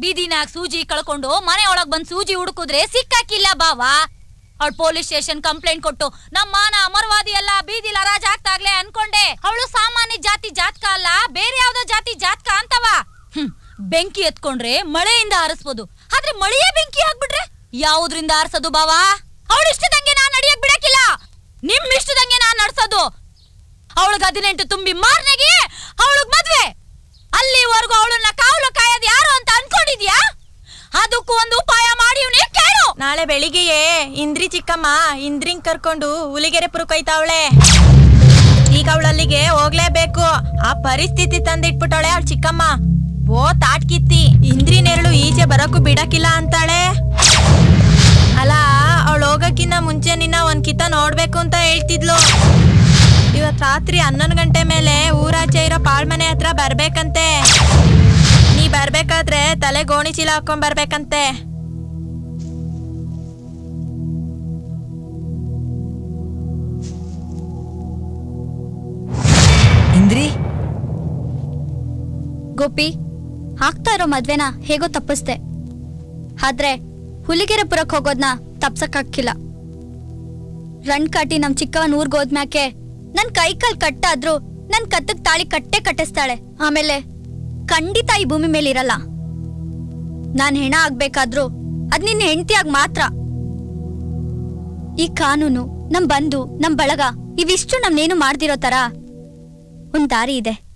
ಬೀದಿನಾಗ ಸೂಜಿ ಕಳ್ಕೊಂಡು ಮನೆ ಒಳಗ್ ಬಂದ್ ಸೂಜಿ ಹುಡುಕುದ್ರೆ ಸಿಕ್ಕಾಕಿಲ್ಲ ಬಾವಾ ಅವಳು ಪೊಲೀಸ್ ಸ್ಟೇಷನ್ ಕಂಪ್ಲೇಂಟ್ ಕೊಟ್ಟು ನಮ್ಮ ಮಾನ ಅಮರವಾದಿ ಎಲ್ಲ ಬೀದಿಲ ರಾಜ ಆಗ್ತಾಗ್ಲೇ ಅನ್ಕೊಂಡೆ ಅವಳು ಸಾಮಾನ್ಯ ಜಾತಿ ಜಾತಕ ಅಲ್ಲ ಬೇರೆ ಯಾವ್ದೋ ಜಾತಿ ಜಾತಕ ಅಂತವ ಹ್ಮ್ ಬೆಂಕಿ ಎತ್ಕೊಂಡ್ರೆ ಮಳೆಯಿಂದ ಹಾರಿಸ್ಬೋದು ಆದ್ರೆ ಮಳೆಯೇ ಬೆಂಕಿ ಆಗ್ಬಿಟ್ರೆ ಯಾವುದ್ರಿಂದ ಹಾರಿಸೋದು ಬಾವಾ ಅವಳು ಇಷ್ಟದಂಗೆ ನಾನ್ ನಡಿಯಕ್ ಬಿಡಕ್ಕಿಲ್ಲ ನಿಮ್ ಇಷ್ಟದಂಗೆ ನಾನ್ ನಡ್ಸೋದು ಅವಳಿಗೆ ಹದಿನೆಂಟು ತುಂಬಿ ಮಾರ್ನೆಗೆ ಅವಳಿಗೆ ಮದ್ವೆ ಅಲ್ಲಿವರೆಗೂ ಅವಳನ್ನ ಕಾವಲು ಕಾಯೋದು ಯಾರು ಅಂತ ಅನ್ಕೊಂಡಿದ್ಯಾ ಅದಕ್ಕೂ ಒಂದು ಉಪಾಯ ಮಾಡಿ ಇವ್ನೇ ಕೇಳು ನಾಳೆ ಬೆಳಿಗ್ಗೆಯೇ ಇಂದ್ರಿ ಚಿಕ್ಕಮ್ಮ ಇಂದ್ರಿಂಗ್ ಕರ್ಕೊಂಡು ಹುಲಿಗೆರೆ ಪುರುಕೈತಾವಳೆ ಈಗ ಅವಳಲ್ಲಿಗೆ ಹೋಗ್ಲೇಬೇಕು ಆ ಪರಿಸ್ಥಿತಿ ತಂದಿಟ್ಬಿಟ್ಟವಳೆ ಅವಳ ಚಿಕ್ಕಮ್ಮ ಓ ತಾಟ್ಕಿತ್ತಿ ಇಂದ್ರಿ ನೆರಳು ಈಚೆ ಬರಕ್ಕೂ ಬಿಡಕ್ಕಿಲ್ಲ ಅಂತಾಳೆ ಅಲ್ಲ ಅವಳು ಹೋಗಕ್ಕಿನ್ನ ಮುಂಚೆ ನಿನ್ನ ಒಂದ್ ಕಿತ ನೋಡ್ಬೇಕು ಅಂತ ಹೇಳ್ತಿದ್ಲು ಇವತ್ ರಾತ್ರಿ ಹನ್ನೊಂದು ಗಂಟೆ ಮೇಲೆ ಊರಾಚೆ ಇರೋ ಪಾಳ್ಮನೆ ಹತ್ರ ಬರ್ಬೇಕಂತೆ ನೀ ಬರ್ಬೇಕಾದ್ರೆ ತಲೆ ಗೋಣಿ ಚೀಲ ಹಾಕೊಂಡ್ ಬರ್ಬೇಕಂತೆ ಇಂದ್ರಿ ಗೋಪಿ ಆಗ್ತಾ ಇರೋ ಮದ್ವೆನ ಹೇಗೋ ತಪ್ಪಿಸ್ದೆ ಆದ್ರೆ ಹುಲಿಗೆರೆ ಪುರಕ್ ಹೋಗೋದ್ನ ತಪ್ಸಕ್ಕಾಗಿಲ್ಲ ರಣ್ ಕಾಟಿ ನಮ್ ಚಿಕ್ಕವನ್ ಊರ್ಗ್ ಹೋದ್ಮ್ಯಾಕೆ ನನ್ ಕೈ ಕಾಲ್ ಕಟ್ಟಾದ್ರೂ ನನ್ ಕತ್ತಕ್ ತಾಳಿ ಕಟ್ಟೆ ಕಟ್ಟಿಸ್ತಾಳೆ ಆಮೇಲೆ ಖಂಡಿತ ಈ ಭೂಮಿ ಮೇಲೆ ಇರಲ್ಲ ನಾನ್ ಹೆಣ ಆಗ್ಬೇಕಾದ್ರೂ ಅದ್ ನಿನ್ನ ಹೆಂಡತಿಯಾಗ್ ಮಾತ್ರ ಈ ಕಾನೂನು ನಮ್ ಬಂಧು ನಮ್ ಬಳಗ ಇವಿಷ್ಟು ನಮ್ನೇನು ಮಾಡ್ದಿರೋ ತರ ಒಂದ್ ದಾರಿ ಇದೆ